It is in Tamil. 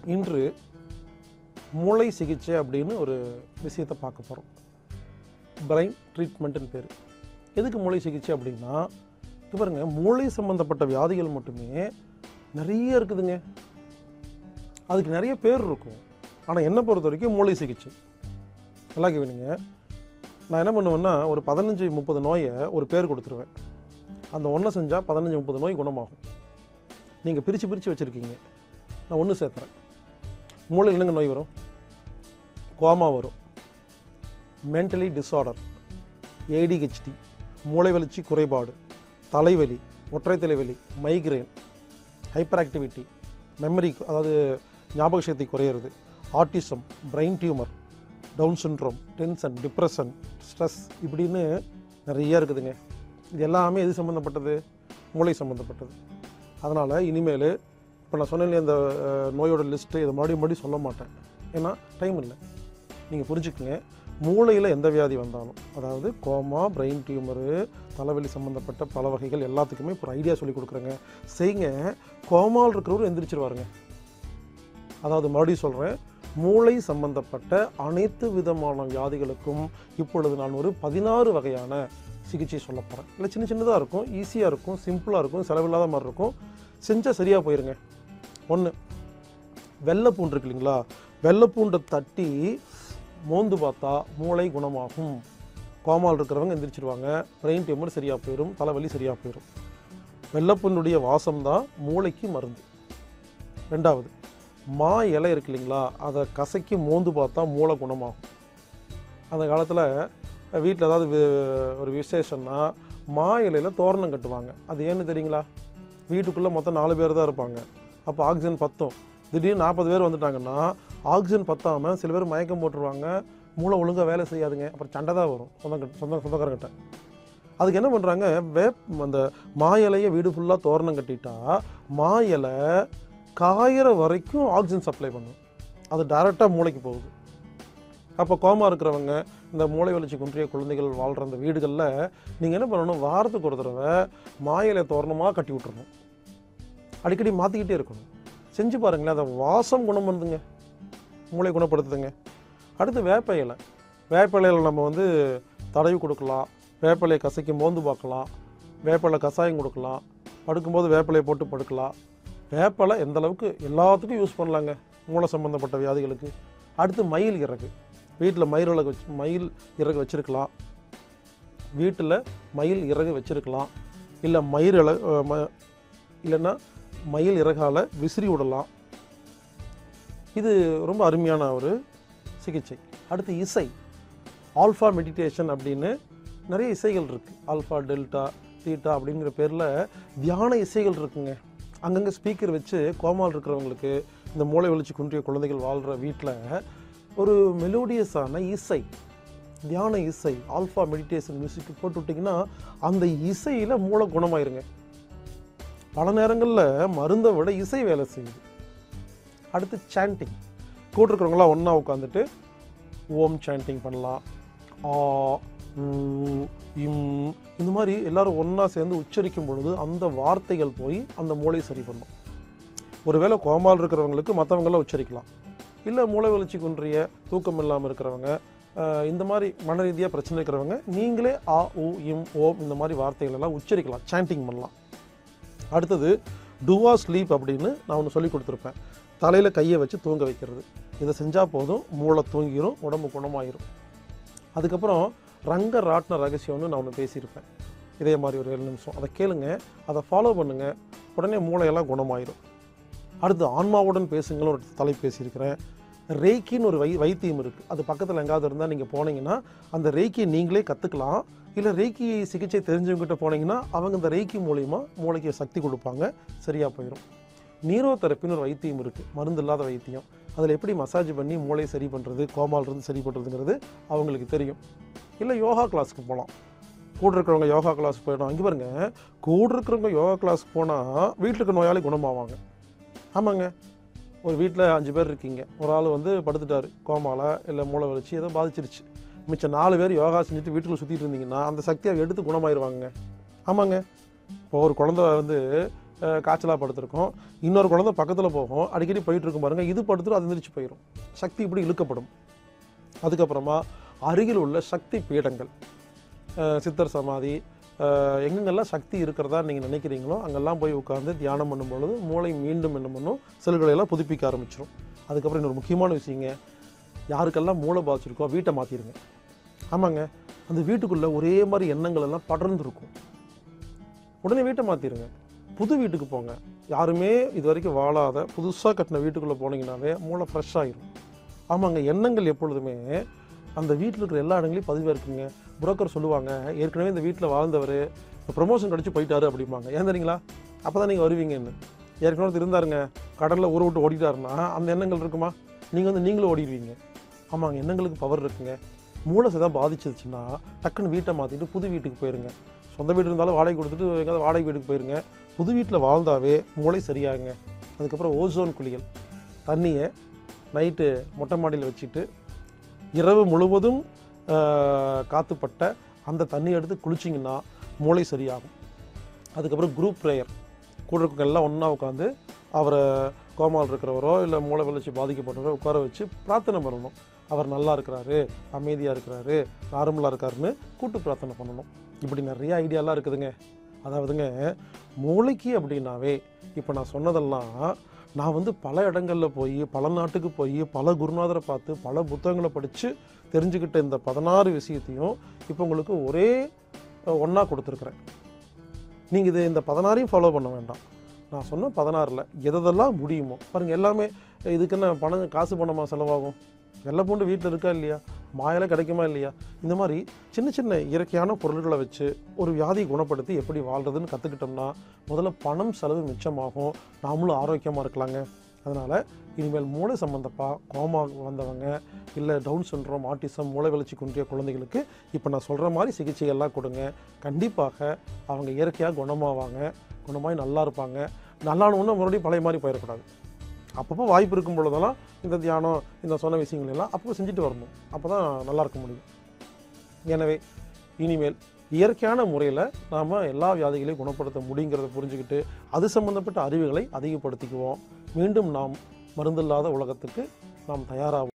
இன்று மூளை சிகிச்சை அப்படின்னு ஒரு விஷயத்தை பார்க்க போகிறோம் பிரைன் ட்ரீட்மெண்ட்டுன்னு பேர் எதுக்கு மூளை சிகிச்சை அப்படின்னா இது பாருங்க மூளை சம்மந்தப்பட்ட வியாதிகள் மட்டுமே நிறைய இருக்குதுங்க அதுக்கு நிறைய பேர் இருக்கும் ஆனால் என்னை பொறுத்த வரைக்கும் மூளை சிகிச்சை நல்லா கேவீங்க நான் என்ன பண்ணுவேன்னா ஒரு பதினஞ்சு முப்பது நோயை ஒரு பேர் கொடுத்துருவேன் அந்த ஒன்றை செஞ்சால் பதினஞ்சு முப்பது நோய் குணமாகும் நீங்கள் பிரித்து பிரித்து வச்சுருக்கீங்க நான் ஒன்று சேர்த்துறேன் மூளையில் என்னங்க நோய் வரும் கோமா வரும் மென்டலி டிஸார்டர் ஏடிஹெச்டி மூளை வளர்ச்சி குறைபாடு தலைவலி ஒற்றை தலைவலி மைக்ரேன் ஹைப்பர் ஆக்டிவிட்டி மெமரி அதாவது ஞாபக சக்தி குறையிறது autism brain tumour Down syndrome tension depression stress இப்படின்னு நிறைய இருக்குதுங்க இது எல்லாமே எது சம்மந்தப்பட்டது மூளை சம்மந்தப்பட்டது அதனால் இனிமேல் இப்போ நான் சொன்னேன் இந்த அஹ், நோயோட லிஸ்ட்டு இதை மறுபடியும் மறுபடியும் சொல்ல மாட்டேன் ஏன்னா டைம் இல்லை நீங்கள் புரிஞ்சுக்கங்க மூளையில் எந்த வியாதி வந்தாலும் அதாவது கோமா பிரெயின் டியூமரு தலைவலி சம்மந்தப்பட்ட பல வகைகள் எல்லாத்துக்குமே இப்போ ஒரு ஐடியா சொல்லி கொடுக்குறேங்க செய்யுங்க கோமால் இருக்கிறவரும் எந்திரிச்சிருவாருங்க அதாவது மறுபடியும் சொல்கிறேன் மூளை சம்பந்தப்பட்ட அனைத்து விதமான வியாதிகளுக்கும் இப்பொழுது நான் ஒரு பதினாறு வகையான சிகிச்சை சொல்ல போகிறேன் இல்லை சின்ன சின்னதாக இருக்கும் ஈஸியாக இருக்கும் சிம்பிளாக இருக்கும் செலவில்லாத மாதிரி இருக்கும் செஞ்சால் சரியாக போயிருங்க ஒன்று வெள்ளைப்பூண்டு இருக்கு இல்லைங்களா வெள்ளைப்பூண்டை தட்டி மோந்து பார்த்தா மூளை குணமாகும் கோமால் இருக்கிறவங்க எந்திரிச்சிருவாங்க பிரெயின் டியூமர் சரியாக போயிடும் தலைவலி சரியாக போயிடும் வெள்ளைப்பூண்டுடைய வாசம் தான் மூளைக்கு மருந்து ரெண்டாவது மா இலை இருக்கு இல்லைங்களா அதை கசக்கி மோந்து பார்த்தா மூளை குணமாகும் அந்த காலத்தில் வீட்டில் ஏதாவது வி- ஒரு விசேஷம்னா மா இலையில் தோரணம் கட்டுவாங்க அது ஏன்னு தெரியுங்களா வீட்டுக்குள்ளே மொத்தம் நாலு பேர் தான் இருப்பாங்க அப்போ ஆக்சிஜன் பத்தும் திடீர்னு நாற்பது பேர் வந்துட்டாங்கன்னா ஆக்சிஜன் பத்தாமல் சில பேர் மயக்கம் போட்டுருவாங்க மூளை ஒழுங்காக வேலை செய்யாதுங்க அப்புறம் சண்டை தான் வரும் சொந்த சொந்த சொந்தக்காரங்கிட்ட அதுக்கு என்ன பண்ணுறாங்க வேப் அந்த மா இலையை வீடு ஃபுல்லாக தோரணம் கட்டிட்டா மா இலை காயிற வரைக்கும் ஆக்சிஜன் சப்ளை பண்ணும் அது டைரெக்டாக மூளைக்கு போகுது அப்போ கோமா இருக்கிறவங்க இந்த மூளை வளர்ச்சி குன்றிய குழந்தைகள் வாழ்கிற அந்த வீடுகளில் நீங்கள் என்ன பண்ணணும் வாரத்துக்கு ஒரு தடவை மாயிலை தோரணமாக கட்டி விட்டுறணும் அடிக்கடி மாற்றிக்கிட்டே இருக்கணும் செஞ்சு பாருங்களேன் அதை வாசம் குணம் பண்ணுதுங்க மூளை குணப்படுத்துதுங்க அடுத்து வேப்ப இலை வேப்ப இலையில நம்ம வந்து தடவி கொடுக்கலாம் வேப்பிலையை கசக்கி மோந்து பார்க்கலாம் வேப்பிலை கஷாயம் கொடுக்கலாம் படுக்கும்போது வேப்பிலையை போட்டு படுக்கலாம் வேப்பிலை எந்த அளவுக்கு எல்லாத்துக்கும் யூஸ் பண்ணலாங்க மூளை சம்மந்தப்பட்ட வியாதிகளுக்கு அடுத்து மயில் இறகு வீட்டில் மயில் இறகு வச்சு மயில் இறகு வச்சுருக்கலாம் வீட்டில் மயில் இறகு வச்சுருக்கலாம் இல்லை மயில் இல அஹ் ம- இல்லைன்னா மயில் இறகால விசிறி விடலாம் இது ரொம்ப அருமையான ஒரு சிகிச்சை அடுத்து இசை ஆல்ஃபா மெடிடேஷன் அப்படின்னு நிறைய இசைகள் இருக்குது ஆல்ஃபா டெல்டா தீட்டா அப்படிங்கிற பேரில் தியான இசைகள் இருக்குங்க அங்கங்கே ஸ்பீக்கர் வச்சு கோமால் இருக்கிறவங்களுக்கு இந்த மூளை வளர்ச்சி குன்றிய குழந்தைகள் வாழ்கிற வீட்டில் ஒரு மெலோடியஸான இசை தியான இசை ஆல்ஃபா மெடிடேஷன் மியூசிக் போட்டு விட்டிங்கன்னா அந்த இசையில் மூளை குணமாயிருங்க பல நேரங்களில் மருந்தை விட இசை வேலை செய்யுது அடுத்து சாண்டிங் கூட இருக்கிறவங்களாம் ஒன்றா உட்காந்துட்டு ஓம் சாண்டிங் பண்ணலாம் ஆ ஊ, இம் இந்த மாதிரி எல்லாரும் ஒன்றா சேர்ந்து உச்சரிக்கும் பொழுது அந்த வார்த்தைகள் போய் அந்த மூளை சரி பண்ணும் ஒருவேளை கோமால் இருக்கிறவங்களுக்கு மற்றவங்களாம் உச்சரிக்கலாம் இல்லை மூளை வளர்ச்சி குன்றிய தூக்கம் இல்லாமல் இருக்கிறவங்க அஹ், இந்த மாதிரி மன ரீதியாக பிரச்சனை இருக்கிறவங்க நீங்களே ஆ உ இம் ஓம் இந்த மாதிரி வார்த்தைகள் எல்லாம் உச்சரிக்கலாம் சாண்டிங் பண்ணலாம் அடுத்தது டுவா ஸ்லீப் அப்படின்னு நான் ஒன்று சொல்லி கொடுத்துருப்பேன் தலையில் கையை வச்சு தூங்க வைக்கிறது இதை செஞ்சால் போதும் மூளை தூங்கிரும் உடம்பு குணமாயிரும் அதுக்கப்புறம் ரங்க ராட்ன ரகசியம்னு நான் ஒன்று பேசியிருப்பேன் இதே மாதிரி ஒரு ஏழு நிமிஷம் அதை கேளுங்க அதை ஃபாலோ பண்ணுங்கள் உடனே மூளையெல்லாம் குணமாயிரும் அடுத்து ஆன்மாவுடன் பேசுங்கள்னு ஒரு தலை பேசியிருக்கிறேன் ரேக்கின்னு ஒரு வை வைத்தியம் இருக்குது அது பக்கத்தில் எங்காவது இருந்தால் நீங்கள் போனீங்கன்னா அந்த ரேக்கியை நீங்களே கற்றுக்கலாம் இல்லை ரேக்கி சிகிச்சை தெரிஞ்சவங்ககிட்ட போனீங்கன்னா அவங்க இந்த ரேக்கி மூலிமா மூளைக்கு சக்தி கொடுப்பாங்க சரியாக போயிடும் நீரோ தெரப்பின்னு ஒரு வைத்தியம் இருக்குது மருந்து இல்லாத வைத்தியம் அதில் எப்படி மசாஜ் பண்ணி மூளையை சரி பண்ணுறது கோமால் இருந்து சரி பண்ணுறதுங்கிறது அவங்களுக்கு தெரியும் இல்லை யோகா கிளாஸ்க்கு போகலாம் கூட இருக்கிறவங்க யோகா கிளாஸ் போயிடும் அங்கே பாருங்க கூட இருக்கிறவங்க யோகா கிளாஸ் போனால் வீட்டில் இருக்க நோயாளி குணமாவாங்க ஆமாங்க ஒரு வீட்டில் அஞ்சு பேர் இருக்கீங்க ஒரு ஆள் வந்து படுத்துட்டாரு கோமால இல்லை மூளை வளர்ச்சி ஏதோ பாதிச்சிருச்சு மிச்சம் நாலு பேர் யோகா செஞ்சுட்டு வீட்டுக்குள்ள சுற்றிட்டு இருந்தீங்கன்னா அந்த சக்தியை எடுத்து குணமாயிருவாங்க ஆமாங்க இப்போ ஒரு குழந்தை வந்து காய்ச்சலாக படுத்திருக்கோம் இன்னொரு குழந்தை பக்கத்தில் போகும் அடிக்கடி போயிட்டு இருக்கும் பாருங்க இது படுத்துட்டு அது எந்திரிச்சு போயிடும் சக்தி இப்படி இழுக்கப்படும் அதுக்கப்புறமா அருகில் உள்ள சக்தி பீடங்கள் அஹ் சித்தர் சமாதி அஹ் எங்கெங்கெல்லாம் சக்தி இருக்கிறதா நீங்கள் நினைக்கிறீங்களோ அங்கெல்லாம் போய் உட்காந்து தியானம் பண்ணும் பொழுது மூளை மீண்டும் என்ன பண்ணும் செல்களை எல்லாம் புதுப்பிக்க ஆரம்பிச்சிடும் அதுக்கப்புறம் இன்னொரு முக்கியமான விஷயங்க யாருக்கெல்லாம் மூளை பாதிச்சிருக்கோ வீட்டை மாற்றிடுங்க ஆமாங்க அந்த வீட்டுக்குள்ளே ஒரே மாதிரி எண்ணங்கள் எல்லாம் படர்ந்துருக்கும் உடனே வீட்டை மாற்றிடுங்க புது வீட்டுக்கு போங்க யாருமே இது வரைக்கும் வாழாத புதுசாக கட்டின வீட்டுக்குள்ளே போனீங்கன்னாவே மூளை ஃப்ரெஷ் ஆகிரும் ஆமாங்க எண்ணங்கள் எப்பொழுதுமே அந்த வீட்டில் இருக்கிற எல்லா இடங்களையும் பதிவாக இருக்குங்க புரோக்கர் சொல்லுவாங்க ஏற்கனவே இந்த வீட்டில் வாழ்ந்தவர் இப்போ ப்ரொமோஷன் கிடச்சி போயிட்டாரு அப்படிம்பாங்க ஏன் தெரியுங்களா அப்போ தான் நீங்கள் வருவீங்கன்னு ஏற்கனவே ஒருத்தர் இருந்தாருங்க கடலில் ஊரை விட்டு ஓடிட்டாருன்னா அந்த எண்ணங்கள் இருக்குமா நீங்கள் வந்து நீங்களும் ஓடிடுவீங்க ஆமாங்க எண்ணங்களுக்கு பவர் இருக்குங்க மூளை தான் பாதிச்சிருச்சுன்னா டக்குன்னு வீட்டை மாற்றிட்டு புது வீட்டுக்கு போயிருங்க சொந்த வீடு இருந்தாலும் வாடகை கொடுத்துட்டு எங்கேயாவது வாடகை வீட்டுக்கு போயிருங்க புது வீட்டில் வாழ்ந்தாவே மூளை சரியாகுங்க அதுக்கப்புறம் ஓசோன் குளியல் தண்ணியை நைட்டு மொட்டை மாடியில் வச்சுட்டு இரவு முழுவதும் ஆஹ், காத்துப்பட்ட அந்த தண்ணி எடுத்து குளிச்சிங்கன்னா மூளை சரியாகும் அதுக்கப்புறம் குரூப் ப்ரேயர் கூட இருக்கவங்க எல்லாம் ஒன்றா உட்காந்து அவரை கோமாவில் இருக்கிறவரோ இல்லை மூளை வளர்ச்சி பாதிக்கப்பட்டவரோ உட்கார வச்சு பிரார்த்தனை பண்ணணும் அவர் நல்லா இருக்கிறாரு அமைதியாக இருக்கிறாரு நார்மலாக இருக்காருன்னு கூட்டு பிரார்த்தனை பண்ணணும் இப்படி நிறைய ஐடியாலாம் இருக்குதுங்க அதாவதுங்க மூளைக்கு அப்படின்னாவே இப்போ நான் சொன்னதெல்லாம் நான் வந்து பல இடங்களில் போய் பல நாட்டுக்கு போய் பல குருநாதரை பார்த்து பல புத்தகங்களை படித்து தெரிஞ்சுக்கிட்ட இந்த பதினாறு விஷயத்தையும் இப்போ உங்களுக்கு ஒரே ஒன்றா கொடுத்துருக்குறேன் நீங்கள் இது இந்த பதினாறையும் ஃபாலோ பண்ண வேண்டாம் நான் சொன்ன பதினாறில் எதெல்லாம் முடியுமோ பாருங்கள் எல்லாமே இதுக்கு என்ன பணம் காசு பணமா செலவாகும் வெள்ளை பூண்டு வீட்டில் இருக்கா இல்லையா மாயில கிடைக்குமா இல்லையா இந்த மாதிரி சின்ன சின்ன இயற்கையான பொருள்களை வச்சு ஒரு வியாதியை குணப்படுத்தி எப்படி வாழ்கிறதுன்னு கற்றுக்கிட்டோம்னா முதல்ல பணம் செலவு மிச்சமாகும் நாமளும் ஆரோக்கியமாக இருக்கலாங்க அதனால் இனிமேல் மூளை சம்மந்தப்பா கோமா வந்தவங்க இல்லை டவுன் சிண்ட்ரோம் ஆட்டிசம் மூளை வளர்ச்சி குன்றிய குழந்தைகளுக்கு இப்போ நான் சொல்கிற மாதிரி சிகிச்சையெல்லாம் கொடுங்க கண்டிப்பாக அவங்க இயற்கையாக குணமாவாங்க குணமாகி நல்லா இருப்பாங்க நல்லானவுன்னு மறுபடியும் பழைய மாதிரி போயிடக்கூடாது அப்பப்போ வாய்ப்பு இருக்கும் பொழுதெல்லாம் இந்த தியானம் இந்த சொன்ன விஷயங்கள் எல்லாம் அப்பப்போ செஞ்சுட்டு வரணும் அப்போ தான் நல்லா இருக்க முடியும் எனவே இனிமேல் இயற்கையான முறையில் நாம் எல்லா வியாதிகளையும் குணப்படுத்த முடியுங்கிறத புரிஞ்சுக்கிட்டு அது சம்பந்தப்பட்ட அறிவுகளை அதிகப்படுத்திக்குவோம் மீண்டும் நாம் மருந்தில்லாத உலகத்துக்கு நாம் தயாராகும்